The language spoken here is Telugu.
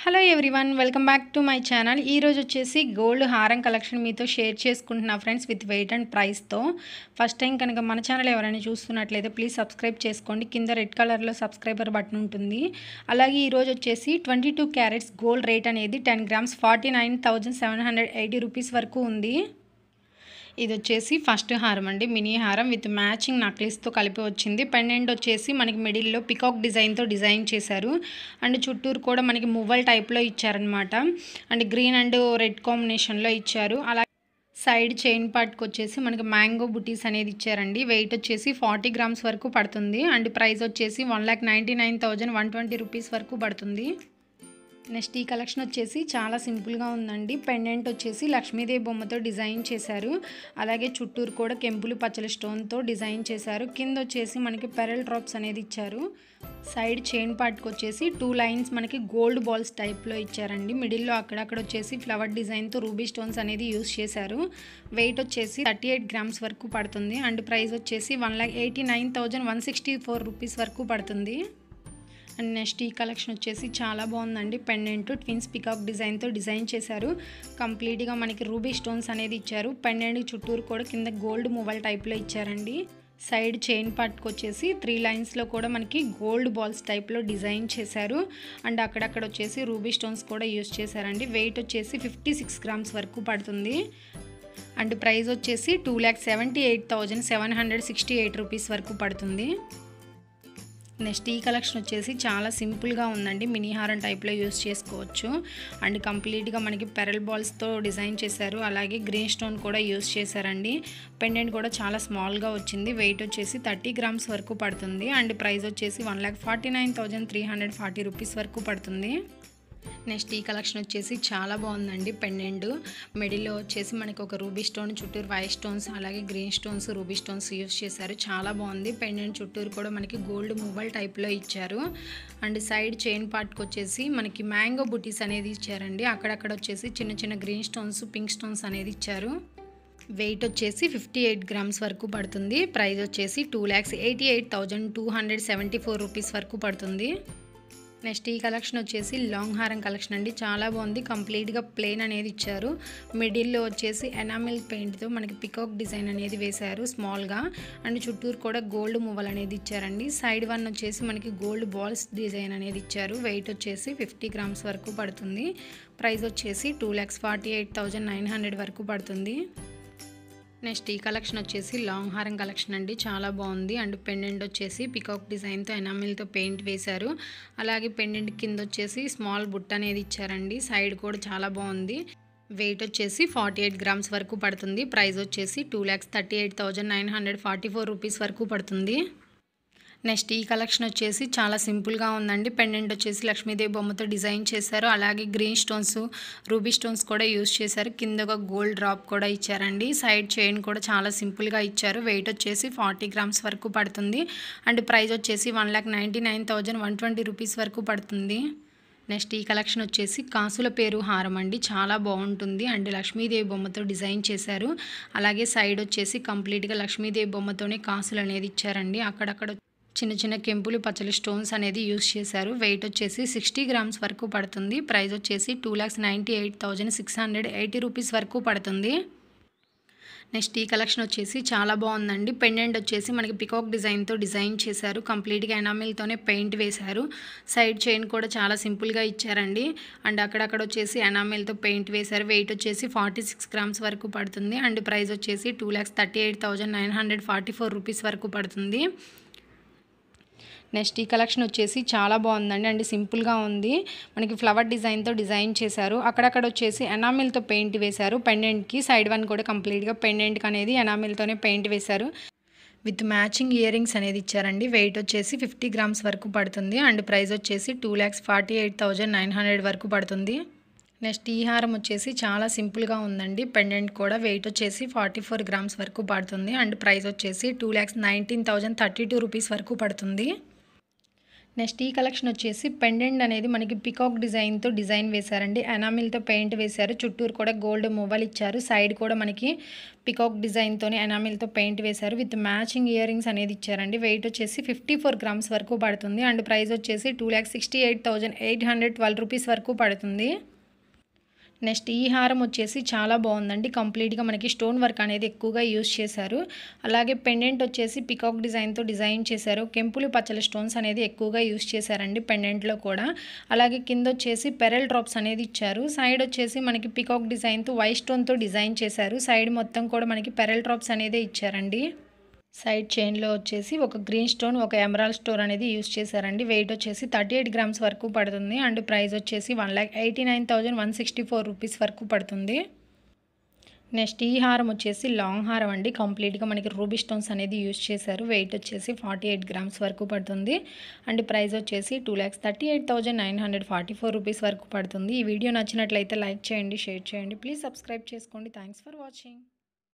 hello everyone welcome back to my channel ఈరోజు వచ్చేసి గోల్డ్ హారం కలెక్షన్ మీతో షేర్ చేసుకుంటున్నా ఫ్రెండ్స్ విత్ వెయిట్ అండ్ ప్రైస్తో ఫస్ట్ టైం కనుక మన ఛానల్ ఎవరైనా చూస్తున్నట్లయితే ప్లీజ్ సబ్స్క్రైబ్ చేసుకోండి కింద రెడ్ కలర్లో సబ్స్క్రైబర్ బటన్ ఉంటుంది అలాగే ఈరోజు వచ్చేసి twenty two carats gold rate అనేది ten grams forty nine thousand seven hundred eighty rupees వరకు ఉంది ఇది వచ్చేసి ఫస్ట్ హారం అండి మినీ హారం విత్ మ్యాచింగ్ నక్లీస్తో కలిపి వచ్చింది పెండెంట్ వచ్చేసి మనకి మిడిల్లో పికాక్ డిజైన్తో డిజైన్ చేశారు అండ్ చుట్టూరు కూడా మనకి మువ్వల్ టైప్లో ఇచ్చారనమాట అండ్ గ్రీన్ అండ్ రెడ్ కాంబినేషన్లో ఇచ్చారు అలా సైడ్ చైన్ పార్ట్కి వచ్చేసి మనకి మ్యాంగో బుటీస్ అనేది ఇచ్చారండి వెయిట్ వచ్చేసి ఫార్టీ గ్రామ్స్ వరకు పడుతుంది అండ్ ప్రైస్ వచ్చేసి one lakh ninety nine thousand one twenty rupees వరకు పడుతుంది నెక్స్ట్ ఈ కలెక్షన్ వచ్చేసి చాలా సింపుల్గా ఉందండి పెండెంట్ వచ్చేసి లక్ష్మీదేవి బొమ్మతో డిజైన్ చేశారు అలాగే చుట్టూరు కూడా కెంపులు పచ్చల స్టోన్తో డిజైన్ చేశారు కింద వచ్చేసి మనకి పెరల్ డ్రాప్స్ అనేది ఇచ్చారు సైడ్ చైన్ పార్ట్కి వచ్చేసి టూ లైన్స్ మనకి గోల్డ్ బాల్స్ టైప్లో ఇచ్చారండి మిడిల్లో అక్కడక్కడ వచ్చేసి ఫ్లవర్ డిజైన్తో రూబీ స్టోన్స్ అనేది యూస్ చేశారు వెయిట్ వచ్చేసి థర్టీ ఎయిట్ గ్రామ్స్ వరకు పడుతుంది అండ్ ప్రైస్ వచ్చేసి one lakh eighty nine thousand one sixty four rupees వరకు పడుతుంది అండ్ నెక్స్ట్ ఈ కలెక్షన్ వచ్చేసి చాలా బాగుందండి పెండెంట్ ట్విన్స్ పికాక్ డిజైన్తో డిజైన్ చేశారు కంప్లీట్గా మనకి రూబీ స్టోన్స్ అనేది ఇచ్చారు పెండెంట్ చుట్టూరు కూడా కింద గోల్డ్ మొబైల్ టైప్లో ఇచ్చారండి సైడ్ చైన్ పార్ట్కి వచ్చేసి త్రీ లైన్స్లో కూడా మనకి గోల్డ్ బాల్స్ టైప్లో డిజైన్ చేశారు అండ్ అక్కడక్కడ వచ్చేసి రూబీ స్టోన్స్ కూడా యూస్ చేశారండి వెయిట్ వచ్చేసి ఫిఫ్టీ సిక్స్ గ్రామ్స్ వరకు పడుతుంది అండ్ ప్రైస్ వచ్చేసి two lakh seventy eight thousand seven hundred sixty eight rupees వరకు పడుతుంది నెక్స్ట్ ఈ కలెక్షన్ వచ్చేసి చాలా సింపుల్గా ఉందండి మినీ హారం టైప్లో యూస్ చేసుకోవచ్చు అండ్ కంప్లీట్గా మనకి పెరల్ బాల్స్తో డిజైన్ చేశారు అలాగే గ్రీన్ స్టోన్ కూడా యూస్ చేశారండి పెండెంట్ కూడా చాలా స్మాల్గా వచ్చింది వెయిట్ వచ్చేసి థర్టీ గ్రామ్స్ వరకు పడుతుంది అండ్ ప్రైస్ వచ్చేసి one lakh forty nine thousand three hundred forty rupees వరకు పడుతుంది నెక్స్ట్ ఈ కలెక్షన్ వచ్చేసి చాలా బాగుందండి పెండెంట్ మిడిల్లో వచ్చేసి మనకి ఒక రూబీ స్టోన్ చుట్టూరు వైట్ స్టోన్స్ అలాగే green stones ruby stones use చేశారు చాలా బాగుంది పెండెంట్ చుట్టూరు కూడా మనకి గోల్డ్ మొబైల్ టైప్లో ఇచ్చారు అండ్ సైడ్ చైన్ పార్ట్కి వచ్చేసి మనకి మ్యాంగో బుటీస్ అనేది ఇచ్చారండి అక్కడక్కడ వచ్చేసి చిన్న చిన్న గ్రీన్ స్టోన్స్ పింక్ స్టోన్స్ అనేది ఇచ్చారు వెయిట్ వచ్చేసి ఫిఫ్టీ ఎయిట్ గ్రామ్స్ వరకు పడుతుంది ప్రైస్ వచ్చేసి two lakhs eighty eight thousand two hundred seventy four rupees వరకు పడుతుంది నెక్స్ట్ ఈ కలెక్షన్ వచ్చేసి లాంగ్ హారం కలెక్షన్ అండి చాలా బాగుంది కంప్లీట్గా ప్లెయిన్ అనేది ఇచ్చారు మిడిల్లో వచ్చేసి ఎనామిల్ పెయింట్తో మనకి పికాక్ డిజైన్ అనేది వేశారు స్మాల్గా అండ్ చుట్టూరు కూడా గోల్డ్ మువ్వలు అనేది ఇచ్చారండి సైడ్ వన్ వచ్చేసి మనకి గోల్డ్ బాల్స్ డిజైన్ అనేది ఇచ్చారు వెయిట్ వచ్చేసి ఫిఫ్టీ గ్రామ్స్ వరకు పడుతుంది ప్రైస్ వచ్చేసి two lakhs forty eight thousand nine hundred వరకు పడుతుంది నెక్స్ట్ ఈ కలెక్షన్ వచ్చేసి లాంగ్ హారం కలెక్షన్ అండి చాలా బాగుంది అండ్ పెండెంట్ వచ్చేసి పికాక్ డిజైన్తో ఎనామిల్తో పెయింట్ వేశారు అలాగే పెండెంట్ కింద వచ్చేసి స్మాల్ బుట్ట అనేది ఇచ్చారండి సైడ్ కూడా చాలా బాగుంది వెయిట్ వచ్చేసి ఫార్టీ ఎయిట్ గ్రామ్స్ వరకు పడుతుంది ప్రైస్ వచ్చేసి two lakhs thirty eight thousand nine hundred forty four rupees వరకు పడుతుంది నెక్స్ట్ ఈ కలెక్షన్ వచ్చేసి చాలా సింపుల్గా ఉందండి పెండెంట్ వచ్చేసి లక్ష్మీదేవి బొమ్మతో డిజైన్ చేశారు అలాగే గ్రీన్ స్టోన్స్ రూబీ స్టోన్స్ కూడా యూస్ చేశారు కింద ఒక గోల్డ్ డ్రాప్ కూడా ఇచ్చారండి సైడ్ చైన్ కూడా చాలా సింపుల్గా ఇచ్చారు వెయిట్ వచ్చేసి ఫార్టీ గ్రామ్స్ వరకు పడుతుంది అండ్ ప్రైస్ వచ్చేసి one lakh ninety nine thousand one twenty rupees వరకు పడుతుంది నెక్స్ట్ ఈ కలెక్షన్ వచ్చేసి కాసుల పేరు హారం అండి చాలా బాగుంటుంది అండ్ లక్ష్మీదేవి బొమ్మతో డిజైన్ చేశారు అలాగే సైడ్ వచ్చేసి కంప్లీట్గా లక్ష్మీదేవి బొమ్మతోనే కాసులు అనేది ఇచ్చారండి అక్కడక్కడ చిన్న చిన్న కెంపులు పచ్చలు స్టోన్స్ అనేది యూస్ చేశారు వెయిట్ వచ్చేసి సిక్స్టీ గ్రామ్స్ వరకు పడుతుంది ప్రైస్ వచ్చేసి two lakhs ninety eight thousand six hundred eighty rupees వరకు పడుతుంది నెక్స్ట్ ఈ కలెక్షన్ వచ్చేసి చాలా బాగుందండి పెండెంట్ వచ్చేసి మనకి పికాక్ డిజైన్తో డిజైన్ చేశారు కంప్లీట్గా ఎనామిల్తోనే పెయింట్ వేశారు సైడ్ చైన్ కూడా చాలా సింపుల్గా ఇచ్చారండి అండ్ అక్కడక్కడ వచ్చేసి ఎనామిల్తో పెయింట్ వేశారు వెయిట్ వచ్చేసి ఫార్టీ సిక్స్ గ్రామ్స్ వరకు పడుతుంది అండ్ ప్రైస్ వచ్చేసి two lakhs thirty eight thousand nine hundred forty four rupees వరకు పడుతుంది నెక్స్ట్ ఈ కలెక్షన్ వచ్చేసి చాలా బాగుందండి అండ్ సింపుల్గా ఉంది మనకి ఫ్లవర్ డిజైన్తో డిజైన్ చేశారు అక్కడక్కడ వచ్చేసి ఎనామిల్తో పెయింట్ వేశారు పెండెంట్కి సైడ్ వన్ కూడా కంప్లీట్గా పెండెంట్కి అనేది ఎనామిల్తోనే పెయింట్ వేశారు విత్ మ్యాచింగ్ ఇయర్ రింగ్స్ అనేది ఇచ్చారండి వెయిట్ వచ్చేసి ఫిఫ్టీ గ్రామ్స్ వరకు పడుతుంది అండ్ ప్రైస్ వచ్చేసి two lakhs forty eight thousand nine hundred వరకు పడుతుంది నెక్స్ట్ ఈ హారం వచ్చేసి చాలా సింపుల్గా ఉందండి పెండెంట్ కూడా వెయిట్ వచ్చేసి ఫార్టీ ఫోర్ గ్రామ్స్ వరకు పడుతుంది అండ్ ప్రైస్ వచ్చేసి two lakhs nineteen thousand thirty two rupees వరకు పడుతుంది నెక్స్ట్ ఈ కలెక్షన్ వచ్చేసి పెండెంట్ అనేది మనకి పికాక్ డిజైన్తో డిజైన్ వేశారండి ఎనామిల్తో పెయింట్ వేశారు చుట్టూరు కూడా గోల్డ్ మొబైల్ ఇచ్చారు సైడ్ కూడా మనకి పికాక్ డిజైన్తోని ఎనామిల్తో పెయింట్ వేశారు విత్ మ్యాచింగ్ ఇయర్ రింగ్స్ అనేది ఇచ్చారండి వెయిట్ వచ్చేసి ఫిఫ్టీ ఫోర్ గ్రామ్స్ వరకు పడుతుంది అండ్ ప్రైస్ వచ్చేసి two lakh sixty eight thousand eight hundred twelve rupees వరకు పడుతుంది నెక్స్ట్ ఈ హారం వచ్చేసి చాలా బాగుందండి కంప్లీట్గా మనకి స్టోన్ వర్క్ అనేది ఎక్కువగా యూస్ చేశారు అలాగే పెండెంట్ వచ్చేసి పికాక్ డిజైన్తో డిజైన్ చేశారు కెంపులు పచ్చల స్టోన్స్ అనేది ఎక్కువగా యూస్ చేశారండి పెండెంట్లో కూడా అలాగే కింద వచ్చేసి పెరల్ డ్రాప్స్ అనేది ఇచ్చారు సైడ్ వచ్చేసి మనకి పికాక్ డిజైన్తో వైట్ స్టోన్తో డిజైన్ చేశారు సైడ్ మొత్తం కూడా మనకి పెరల్ డ్రాప్స్ అనేది ఇచ్చారండి సైడ్ చైన్లో వచ్చేసి ఒక గ్రీన్ స్టోన్ ఒక ఎమరాల్ స్టోన్ అనేది యూస్ చేశారండి వెయిట్ వచ్చేసి థర్టీ ఎయిట్ గ్రామ్స్ వరకు పడుతుంది అండ్ ప్రైస్ వచ్చేసి one lakh eighty nine thousand one sixty four rupees వరకు పడుతుంది నెక్స్ట్ ఈ హారం వచ్చేసి లాంగ్ హారం అండి కంప్లీట్గా మనకి రూబీ స్టోన్స్ అనేది యూస్ చేశారు వెయిట్ వచ్చేసి ఫార్టీ ఎయిట్ గ్రామ్స్ వరకు పడుతుంది అండ్ ప్రైస్ వచ్చేసి two lakhs thirty eight thousand nine hundred forty four rupees వరకు పడుతుంది ఈ వీడియో నచ్చినట్లయితే లైక్ చేయండి షేర్ చేయండి ప్లీజ్ సబ్స్క్రైబ్ చేసుకోండి థ్యాంక్స్ ఫర్ వాచింగ్